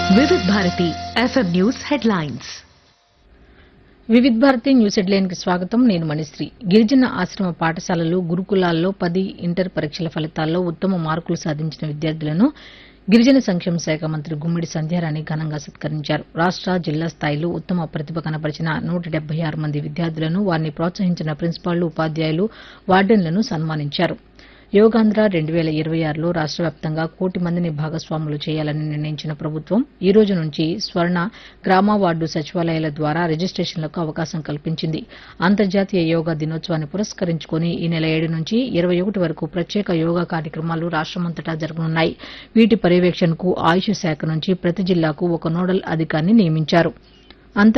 వివిధ Bharati FM news headlines Vividh Bharati news headline కి స్వాగతం నేను మణిశ్రీ గిరిజన ఆశ్రమ పాఠశాలలు గురుకులాల్లో పది ఇంటర్ పరీక్షల ఫలితాల్లో ఉత్తమ మార్కులు సాధించిన విద్యార్థులను గిరిజన సంక్షేమ శాఖ మంత్రి గుమ్మిడి సంధ్యారాణి ఘనంగా సత్కరించారు రాష్ట జిల్లా స్థాయిలో ఉత్తమ ప్రతిభ కనబరిచిన నూట డెబ్బై ఆరు మంది విద్యార్థులను వారిని ప్రోత్సహించిన ప్రిన్సిపాళ్లు ఉపాధ్యాయులు వార్డెన్లను సన్మానించారు యోగాంధ్ర రెండు వేల ఇరవై ఆరులో రాష్ట వ్యాప్తంగా కోటి మందిని భాగస్వాములు చేయాలని నిర్ణయించిన ప్రభుత్వం ఈ రోజు నుంచి స్వర్ణ గ్రామ వార్డు సచివాలయాల ద్వారా రిజిస్టేషన్లకు అవకాశం కల్పించింది అంతర్జాతీయ యోగా దినోత్సవాన్ని పురస్కరించుకుని ఈ నెల ఏడు నుంచి ఇరవై ఒకటి వరకు ప్రత్యేక యోగా కార్యక్రమాలు రాష్టమంతటా జరగనున్నాయి వీటి పర్యవేక్షణకు ఆయుష్ శాఖ నుంచి ప్రతి జిల్లాకు ఒక నోడల్ అధికారిని నియమించారు